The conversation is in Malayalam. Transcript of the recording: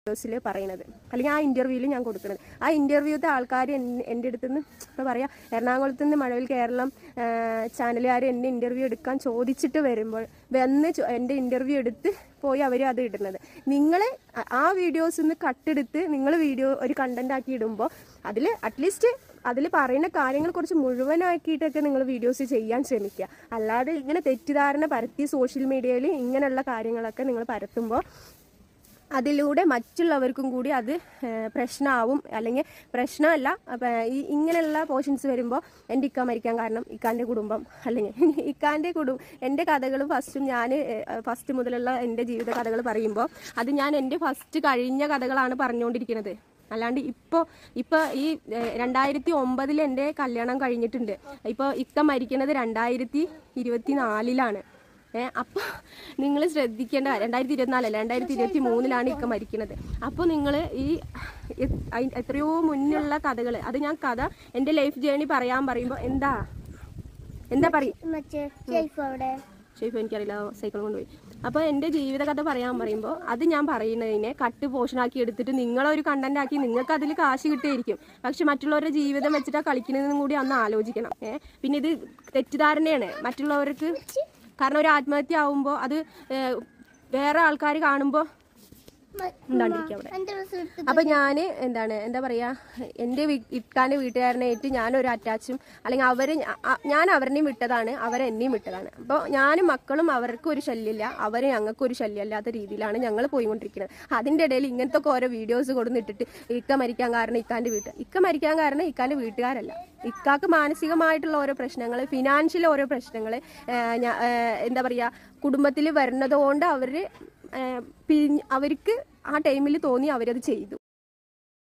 വീഡിയോസിൽ പറയുന്നത് അല്ലെങ്കിൽ ആ ഇൻ്റർവ്യൂവിൽ ഞാൻ കൊടുക്കുന്നത് ആ ഇൻ്റർവ്യൂത്തെ ആൾക്കാർ എൻ്റെ അടുത്ത് നിന്ന് എന്താ പറയുക എറണാകുളത്ത് നിന്ന് മഴവിൽ കേരളം ചാനലുകാർ എന്നെ ഇൻ്റർവ്യൂ എടുക്കാൻ ചോദിച്ചിട്ട് വരുമ്പോൾ വന്ന് ചോ- എൻ്റെ ഇൻ്റർവ്യൂ എടുത്ത് പോയി അവർ അത് ഇടുന്നത് നിങ്ങൾ ആ വീഡിയോസിൽ നിന്ന് കട്ടെടുത്ത് നിങ്ങൾ വീഡിയോ ഒരു കണ്ടന്റ് ആക്കി ഇടുമ്പോൾ അതിൽ അറ്റ്ലീസ്റ്റ് അതിൽ പറയുന്ന കാര്യങ്ങൾ കുറച്ച് മുഴുവനാക്കിയിട്ടൊക്കെ നിങ്ങൾ വീഡിയോസ് ചെയ്യാൻ ശ്രമിക്കുക അല്ലാതെ ഇങ്ങനെ തെറ്റിദ്ധാരണ പരത്തി സോഷ്യൽ മീഡിയയിൽ ഇങ്ങനെയുള്ള കാര്യങ്ങളൊക്കെ നിങ്ങൾ പരത്തുമ്പോൾ അതിലൂടെ മറ്റുള്ളവർക്കും കൂടി അത് ഏഹ്, പ്രശ്നമാവും അല്ലെങ്കിൽ പ്രശ്നമല്ല അപ്പം ഈ ഇങ്ങനെയുള്ള പോർഷൻസ് വരുമ്പോൾ എൻ്റെ ഇക്ക മരിക്കാൻ കാരണം ഇക്കാൻ്റെ കുടുംബം അല്ലെങ്കിൽ ഇക്കാൻ്റെ കുടുംബം എൻ്റെ കഥകൾ ഫസ്റ്റും ഞാൻ ഫസ്റ്റ് മുതലുള്ള എൻ്റെ ജീവിത കഥകൾ പറയുമ്പോൾ അത് ഞാൻ എൻ്റെ ഫസ്റ്റ് കഴിഞ്ഞ കഥകളാണ് പറഞ്ഞുകൊണ്ടിരിക്കുന്നത് അല്ലാണ്ട് ഇപ്പോൾ ഇപ്പോൾ ഈ ഏഹ്, രണ്ടായിരത്തി ഒമ്പതിൽ എൻ്റെ കല്യാണം കഴിഞ്ഞിട്ടുണ്ട് ഇപ്പോൾ ഇക്ക മരിക്കുന്നത് രണ്ടായിരത്തി ഇരുപത്തി നാലിലാണ് ഏഹ് അപ്പോൾ നിങ്ങൾ ശ്രദ്ധിക്കേണ്ട രണ്ടായിരത്തി ഇരുപത്തിനാലല്ല രണ്ടായിരത്തി ഇരുപത്തി മൂന്നിലാണ് ഇക്ക മരിക്കുന്നത് അപ്പോൾ നിങ്ങൾ ഈ എ- അയി- എത്രയോ മുന്നുള്ള കഥകൾ അത് ഞാൻ കഥ എൻ്റെ ലൈഫ് ജേണി പറയാൻ പറയുമ്പോൾ എന്താ എന്താ പറയും മറ്റേ ഷെയ്ഫ് അവിടെ ഷെയ്ഫ് എനിക്കറിയില്ല സൈക്കിൾ കൊണ്ടുപോയി അപ്പോൾ എൻ്റെ ജീവിത കഥ പറയാൻ പറയുമ്പോൾ അത് ഞാൻ പറയുന്നതിനെ കട്ട് പോഷനാക്കി എടുത്തിട്ട് നിങ്ങളൊരു കണ്ടന്റ് ആക്കി നിങ്ങൾക്ക് അതിൽ കാശ് കിട്ടിയിരിക്കും പക്ഷെ മറ്റുള്ളവരുടെ ജീവിതം വെച്ചിട്ടാ കളിക്കുന്നതെന്നും കൂടി അന്ന് ആലോചിക്കണം ഏഹ് പിന്നെ ഇത് തെറ്റിദ്ധാരണയാണ് മറ്റുള്ളവർക്ക് കാരണം ഒരു ആത്മഹത്യ ആവുമ്പോൾ അത് ഏഹ്, വേറെ ആൾക്കാർ കാണുമ്പോൾ ഉണ്ടാണ്ടിരിക്കുക അവിടെ എന്റെ ഡ്രസ് എടുത്ത് അപ്പൊ ഞാൻ എന്താണ് എന്താ പറയാ എൻ്റെ വീ- ഇക്കാൻ്റെ വീട്ടുകാരനായിട്ട് ഞാനൊരു അറ്റാച്ചും അല്ലെങ്കിൽ അവര് ഞ- അ- ഞാൻ അവരെയും വിട്ടതാണ് അവരെന്നെയും വിട്ടതാണ് അപ്പോൾ ഞാനും മക്കളും അവർക്കും ഒരു ശല്യമില്ല അവരെ ഞങ്ങൾക്കും ഒരു ശല്യമില്ലാത്ത രീതിയിലാണ് ഞങ്ങൾ പോയിക്കൊണ്ടിരിക്കുന്നത് അതിൻ്റെ ഇടയിൽ ഇങ്ങനത്തെ ഒക്കെ ഓരോ വീഡിയോസ് കൊടുത്തിട്ടിട്ട് ഇക്ക മരിക്കാൻ കാരണം ഇക്കാൻ്റെ വീട്ട് ഇക്ക മരിക്കാൻ കാരണം ഇക്കാൻ്റെ വീട്ടുകാരല്ല ഇക്കാക്ക് മാനസികമായിട്ടുള്ള ഓരോ പ്രശ്നങ്ങൾ ഫിനാൻഷ്യൽ ഓരോ പ്രശ്നങ്ങൾ എന്താ പറയുക കുടുംബത്തിൽ വരുന്നത് കൊണ്ട് അവർ അവർക്ക് ആ ടൈമിൽ തോന്നി അവരത് ചെയ്തു